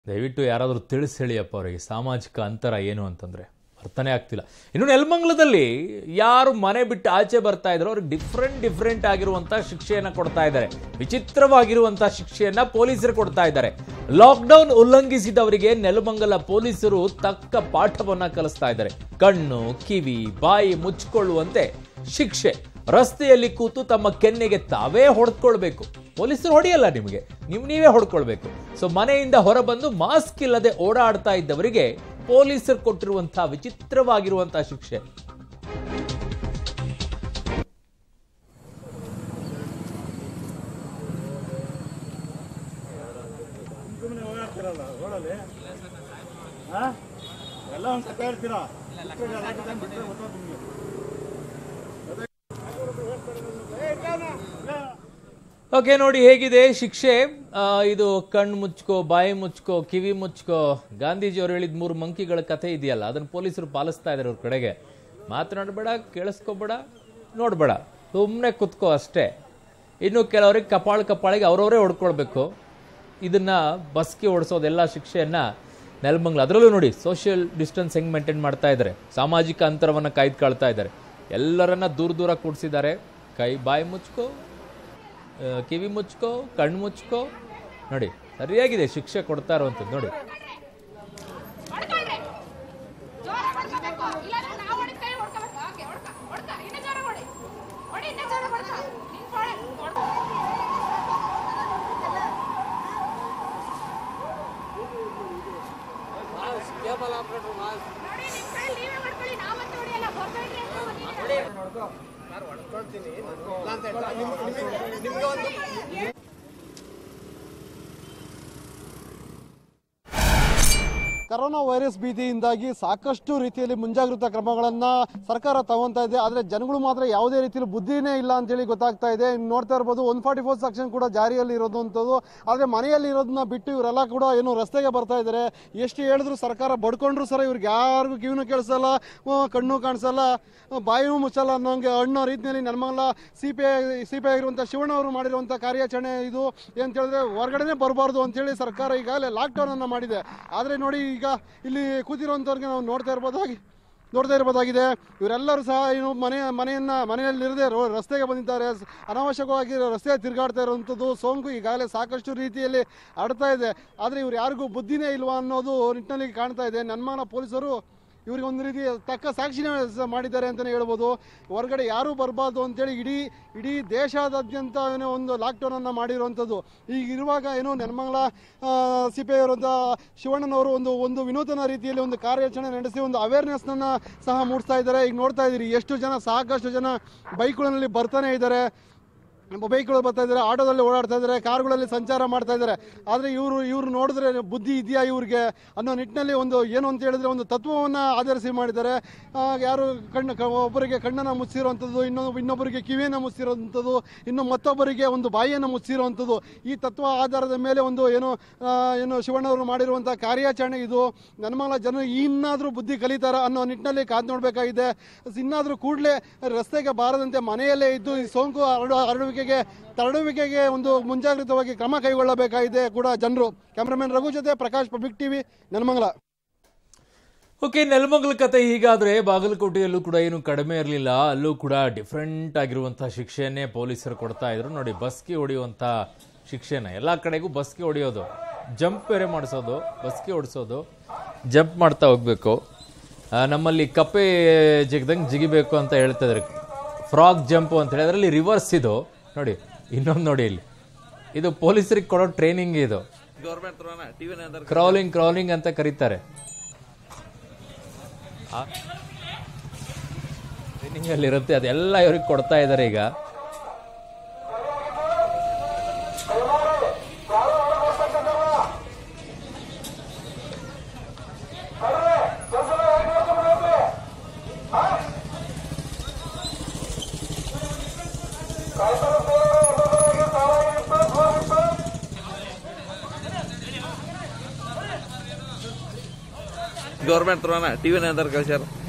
ದಯವಿಟ್ಟು ಯಾರಾದರೂ ತಿಳಿಸಿ ಹೇಳಿಯಪ್ಪ ಅವರಿಗೆ ಸಾಮಾಜಿಕ ಅಂತರ ಏನು ಅಂತಂದ್ರೆ ಅರ್ಥನೇ ಆಗ್ತಿಲ್ಲ ಇನ್ನು ನೆಲಮಂಗಲದಲ್ಲಿ ಯಾರು ಮನೆ ಬಿಟ್ಟು ಆಚೆ ಬರ್ತಾ ಇದ್ರು ಅವ್ರಿಗೆ ಡಿಫ್ರೆಂಟ್ ಡಿಫ್ರೆಂಟ್ ಆಗಿರುವಂತ ಶಿಕ್ಷೆಯನ್ನ ಕೊಡ್ತಾ ಇದ್ದಾರೆ ವಿಚಿತ್ರವಾಗಿರುವಂತಹ ಶಿಕ್ಷೆಯನ್ನ ಪೊಲೀಸರು ಕೊಡ್ತಾ ಇದ್ದಾರೆ ಲಾಕ್ಡೌನ್ ಉಲ್ಲಂಘಿಸಿದವರಿಗೆ ನೆಲಮಂಗಲ ಪೊಲೀಸರು ತಕ್ಕ ಪಾಠವನ್ನ ಕಲಿಸ್ತಾ ಇದ್ದಾರೆ ಕಣ್ಣು ಕಿವಿ ಬಾಯಿ ಮುಚ್ಚಿಕೊಳ್ಳುವಂತೆ ಶಿಕ್ಷೆ ರಸ್ತೆಯಲ್ಲಿ ಕೂತು ತಮ್ಮ ಕೆನ್ನೆಗೆ ತಾವೇ ಹೊಡೆದ್ಕೊಳ್ಬೇಕು ಪೊಲೀಸರು ಹೊಡೆಯಲ್ಲ ನಿಮಗೆ ನೀವು ನೀವೇ ಹೊಡ್ಕೊಳ್ಬೇಕು ಸೊ ಮನೆಯಿಂದ ಹೊರಬಂದು ಮಾಸ್ಕ್ ಇಲ್ಲದೆ ಓಡಾಡ್ತಾ ಇದ್ದವರಿಗೆ ಪೊಲೀಸರು ಕೊಟ್ಟಿರುವಂತಹ ವಿಚಿತ್ರವಾಗಿರುವಂತಹ ಶಿಕ್ಷೆ ಸುಮ್ಮನೆ ಓಡಾಡ್ತಿರಲ್ಲ ರೋಡಲ್ಲಿ ಹಾ ಎಲ್ಲ ಒಂದು ಕತೆ ಇರ್ತೀರಾ ಬಿಟ್ಟರೆ ಗೊತ್ತಾಗ್ತದೆ ನಿಮಗೆ ಓಕೆ ನೋಡಿ ಹೇಗಿದೆ ಶಿಕ್ಷೆ ಆ, ಇದು ಕಣ್ಣು ಮುಚ್ಕೋ ಬಾಯಿ ಮುಚ್ಕೋ ಕಿವಿ ಮುಚ್ಕೋ ಗಾಂಧೀಜಿಯವರು ಹೇಳಿದ ಮೂರು ಮಂಕಿಗಳ ಕಥೆ ಇದೆಯಲ್ಲ ಅದನ್ನ ಪೊಲೀಸರು ಪಾಲಿಸ್ತಾ ಇದ್ದಾರೆ ಅವ್ರ ಕಡೆಗೆ ಮಾತನಾಡಬೇಡ ಕೇಳಿಸ್ಕೋಬೇಡ ನೋಡ್ಬೇಡ ಸುಮ್ಮನೆ ಕುತ್ಕೋ ಅಷ್ಟೇ ಇನ್ನು ಕೆಲವರಿಗೆ ಕಪಾಳ ಕಪಾಳಿಗೆ ಅವರವರೇ ಹೊಡ್ಕೊಳ್ಬೇಕು ಇದನ್ನ ಬಸ್ಗೆ ಓಡಿಸೋದೆಲ್ಲ ಶಿಕ್ಷೆಯನ್ನ ನೆಲಮಂಗ್ಲ ಅದರಲ್ಲೂ ನೋಡಿ ಸೋಷಿಯಲ್ ಡಿಸ್ಟೆನ್ಸ್ ಹೆಂಗ್ ಮೇಂಟೈನ್ ಮಾಡ್ತಾ ಇದ್ದಾರೆ ಸಾಮಾಜಿಕ ಅಂತರವನ್ನ ಕಾಯ್ದುಕೊಳ್ತಾ ಇದ್ದಾರೆ ಎಲ್ಲರನ್ನ ದೂರ ದೂರ ಕೂಡಿಸಿದ್ದಾರೆ ಕೈ ಬಾಯಿ ಮುಚ್ಕೋ ಆ, ಕಿವಿ ಮುಚ್ಕೋ ಕಣ್ಣು ಮುಚ್ಕೋ ನೋಡಿ ಸರಿಯಾಗಿದೆ ಶಿಕ್ಷೆ ಕೊಡ್ತಾ ಇರುವಂಥದ್ದು ನೋಡಿ ಹೊಡ್ಕೊಳ್ರಿ ಜೋರ ಹೊಡ್ಕೋಬೇಕು ಇಲ್ಲಾಂದ್ರೆ ನಾವು ಹೊಡಿದ ಕೈ ಹೊಡ್ಕೋಬೇಕು ಓಕೆ ಹೊಡ್ಕ ಹೊಡ್ಕ ಇನ್ನೂ ಜೋರ ಹೊಡಿ ಹೊಡಿ ಇನ್ನೂ ಜೋರ ಹೊಡ್ಕ ನಿಂತ್ಕೊಳ್ಳಿ ಹೊಡ್ಕ ನೋಡಿ ನಿಮ್ಮ ಕೈ ನೀವೇ ಹೊಡ್ಕೊಳ್ಳಿ ನಾವಂತೂ ಹೊಡಿಯಲ್ಲ ಹೊರ್ಬೇಡ್ರಿ ಅಂತ ಹೊಡಿ. ಕರೋನಾ ವೈರಸ್ ಭೀತಿಯಿಂದಾಗಿ ಸಾಕಷ್ಟು ರೀತಿಯಲ್ಲಿ ಮುಂಜಾಗ್ರತಾ ಕ್ರಮಗಳನ್ನ ಸರ್ಕಾರ ತಗೊಂತಾ ಇದೆ ಆದ್ರೆ ಜನಗಳು ಮಾತ್ರ ಯಾವುದೇ ರೀತಿಯಲ್ಲಿ ಬುದ್ಧಿನೇ ಇಲ್ಲ ಅಂತೇಳಿ ಗೊತ್ತಾಗ್ತಾ ಇದೆ ಇನ್ನು ನೋಡ್ತಾ ಇರ್ಬೋದು ಒನ್ ಫಾರ್ಟಿ ಫೋರ್ ಸೆಕ್ಷನ್ ಕೂಡ ಜಾರಿಯಲ್ಲಿ ಇರೋದಂಥದ್ದು ಆದ್ರೆ ಮನೆಯಲ್ಲಿ ಇರೋದನ್ನ ಬಿಟ್ಟು ಇವರೆಲ್ಲ ಕೂಡ ಏನು ರಸ್ತೆಗೆ ಬರ್ತಾ ಇದ್ದಾರೆ ಎಷ್ಟು ಹೇಳಿದ್ರು ಸರ್ಕಾರ ಬಡ್ಕೊಂಡ್ರು ಸರ ಇವ್ರಿಗೆ ಯಾರಿಗೂ ಕಿವಿನೂ ಕೇಳಿಸಲ್ಲ ಆ, ಕಣ್ಣು ಕಾಣಿಸಲ್ಲ ಆ, ಬಾಯಿನೂ ಮುಚ್ಚಲ್ಲ ಅನ್ನೋಂಗೆ ಅನ್ನೋ ರೀತಿಯಲ್ಲಿ Nelamangala C P I C P I ಆಗಿರುವಂಥ ಶಿವಣ್ಣ ಅವರು ಮಾಡಿರುವಂಥ ಕಾರ್ಯಾಚರಣೆ ಇದು ಏನಂತ ಹೇಳಿದ್ರೆ ಹೊರಗಡೆನೆ ಬರಬಾರ್ದು ಅಂತೇಳಿ ಸರ್ಕಾರ ಈಗಾಗಲೇ ಲಾಕ್ಡೌನ್ ಅನ್ನ ಮಾಡಿದೆ ಆದ್ರೆ ನೋಡಿ ಈಗ ಇಲ್ಲಿ ಕೂತಿರುವಂಥವ್ರಿಗೆ ನಾವು ನೋಡ್ತಾ ಇರ್ಬೋದಾಗಿ ನೋಡ್ತಾ ಇರ್ಬೋದಾಗಿದೆ ಇವರೆಲ್ಲರೂ ಸಹ ಏನು ಮನೆ ಮನೆಯನ್ನ ಮನೆಯಲ್ಲಿರದೆ ರೋ ರಸ್ತೆಗೆ ಬಂದಿದ್ದಾರೆ ಸ್- ಅನಾವಶ್ಯಕವಾಗಿ ರಸ್ತೆ ತಿರುಗಾಡ್ತಾ ಇರುವಂಥದ್ದು ಸೋಂಕು ಈಗಾಗಲೇ ಸಾಕಷ್ಟು ರೀತಿಯಲ್ಲಿ ಹರಡ್ತಾ ಇದೆ ಆದರೆ ಇವ್ರು ಯಾರಿಗೂ ಬುದ್ಧಿನೇ ಇಲ್ವಾ ಅನ್ನೋದು ನಿಟ್ಟಿನಲ್ಲಿ ಕಾಣ್ತಾ ಇದೆ ನನ್ಮಾನ ಪೊಲೀಸರು ಇವ್ರಿಗೆ ಒಂದು ರೀತಿ ತಕ್ಕ ಸಾಕ್ಷಿನೇ ಸ- ಮಾಡಿದ್ದಾರೆ ಅಂತಲೇ ಹೇಳ್ಬೋದು ಹೊರಗಡೆ ಯಾರೂ ಬರಬಾರ್ದು ಅಂತೇಳಿ ಇಡೀ ಇಡೀ ದೇಶಾದ್ಯಂತ ಏನೋ ಒಂದು ಲಾಕ್ಡೌನ್ ಅನ್ನ ಮಾಡಿರುವಂಥದ್ದು ಈಗ ಇರುವಾಗ ಏನು ನೆಲಮಂಗಲ ಸಿ ಪಿ ಐ ಅವರಂತ ಶಿವಣ್ಣನವರು ಒಂದು ಒಂದು ವಿನೂತನ ರೀತಿಯಲ್ಲಿ ಒಂದು ಕಾರ್ಯಾಚರಣೆ ನಡೆಸಿ ಒಂದು ಅವೇರ್ನೆಸ್ನ ಸಹ ಮೂಡಿಸ್ತಾ ಇದ್ದಾರೆ ಈಗ ನೋಡ್ತಾ ಇದ್ದೀರಿ ಎಷ್ಟು ಜನ ಸಾಕಷ್ಟು ಜನ ಬೈಕ್ಗಳಲ್ಲಿ ಬರ್ತಾನೆ ಇದ್ದಾರೆ ಬೈಕ್ಗಳು ಬರ್ತಾ ಇದ್ದಾರೆ ಆಟೋದಲ್ಲಿ ಓಡಾಡ್ತಾ ಇದ್ದಾರೆ ಕಾರ್ಗಳಲ್ಲಿ ಸಂಚಾರ ಮಾಡ್ತಾ ಇದ್ದಾರೆ ಆದರೆ ಇವರು ಇವರು ನೋಡಿದ್ರೆ ಬುದ್ಧಿ ಇದೆಯಾ ಇವ್ರಿಗೆ ಅನ್ನೋ ನಿಟ್ಟಿನಲ್ಲಿ ಒಂದು ಏನು ಅಂತ ಹೇಳಿದ್ರೆ ಒಂದು ತತ್ವವನ್ನು ಆಧರಿಸಿ ಮಾಡಿದ್ದಾರೆ ಆ, ಯಾರು ಕಣ್ಣು ಕ- ಒಬ್ಬರಿಗೆ ಕಣ್ಣನ್ನು ಮುಚ್ಚಿರುವಂಥದ್ದು ಇನ್ನೊಂದು ಇನ್ನೊಬ್ಬರಿಗೆ ಕಿವಿಯನ್ನು ಮುಚ್ಚಿರುವಂಥದ್ದು ಇನ್ನು ಮತ್ತೊಬ್ಬರಿಗೆ ಒಂದು ಬಾಯಿಯನ್ನು ಮುಚ್ಚಿರುವಂಥದ್ದು ಈ ತತ್ವ ಆಧಾರದ ಮೇಲೆ ಒಂದು ಏನು ಆ, ಏನು ಶಿವಣ್ಣವರು ಮಾಡಿರುವಂಥ ಕಾರ್ಯಾಚರಣೆ ಇದು ನನ್ಮಲ ಜನ ಇನ್ನಾದರೂ ಬುದ್ಧಿ ಕಲಿತಾರ ಅನ್ನೋ ನಿಟ್ಟಿನಲ್ಲಿ ಕಾದು ನೋಡಬೇಕಾಗಿದೆ ಇನ್ನಾದರೂ ಕೂಡಲೇ ರಸ್ತೆಗೆ ಬಾರದಂತೆ ಮನೆಯಲ್ಲೇ ಇದ್ದು ಈ ಸೋಂಕು ಹರಡು ಹರಡುವಿಕೆಗೆ ತರಡುವಿಕೆಗೆ ಒಂದು ಮುಂಜಾಗ್ರತವಾಗಿ ಕ್ರಮ ಕೈಗೊಳ್ಳಬೇಕಾಗಿದೆ ಕೂಡ ಜನರು ಕ್ಯಾಮ್ರಾಮನ್ ರಘು ಜೊತೆ Prakash public TV Nelamangala okay Nelamangala ಕತೆ ಹೀಗಾದ್ರೆ ಬಾಗಲಕೋಟೆಯಲ್ಲೂ ಕೂಡ ಏನು ಕಡಿಮೆ ಇರಲಿಲ್ಲ ಅಲ್ಲೂ ಕೂಡ ಡಿಫ್ರೆಂಟ್ ಆಗಿರುವಂತಹ ಶಿಕ್ಷೆಯನ್ನೇ ಪೊಲೀಸರು ಕೊಡ್ತಾ ಇದ್ರು ನೋಡಿ ಬಸ್ಗೆ ಹೊಡೆಯುವಂತ ಶಿಕ್ಷೆನ ಎಲ್ಲಾ ಕಡೆಗೂ ಬಸ್ಗೆ ಹೊಡೆಯೋದು ಜಂಪ್ ಬೇರೆ ಮಾಡಿಸೋದು ಬಸ್ಗೆ ಓಡಿಸೋದು ಜಂಪ್ ಮಾಡ್ತಾ ಹೋಗ್ಬೇಕು ಆ, ನಮ್ಮಲ್ಲಿ ಕಪ್ಪೆ ಜಿಗ್ದಂಗೆ ಜಿಗಿಬೇಕು ಅಂತ ಹೇಳ್ತಾ ಇದ್ದಾರೆ ಫ್ರಾಗ್ ಜಂಪ್ ಅಂತ ಹೇಳಿ ಅದರಲ್ಲಿ ರಿವರ್ಸ್ ಇದು ನೋಡಿ ಇನ್ನೊಂದು ನೋಡಿ ಇಲ್ಲಿ ಇದು ಪೊಲೀಸರಿಗೆ ಕೊಡೋ ಟ್ರೈನಿಂಗ್ ಇದು ಕ್ರೌಲಿಂಗ್ ಕ್ರೌಲಿಂಗ್ ಅಂತ ಕರೀತಾರೆ ಟ್ರೈನಿಂಗ್ ಅಲ್ಲಿ ಇರುತ್ತೆ ಅದೆಲ್ಲ ಇವ್ರಿಗೆ ಕೊಡ್ತಾ ಇದ್ದಾರೆ ಈಗ ಗೌರ್ಮೆಂಟ್ ತ್ರೋನ ಟಿವಿ ನಂತರ ಕಳ್ಸ್ಯಾರ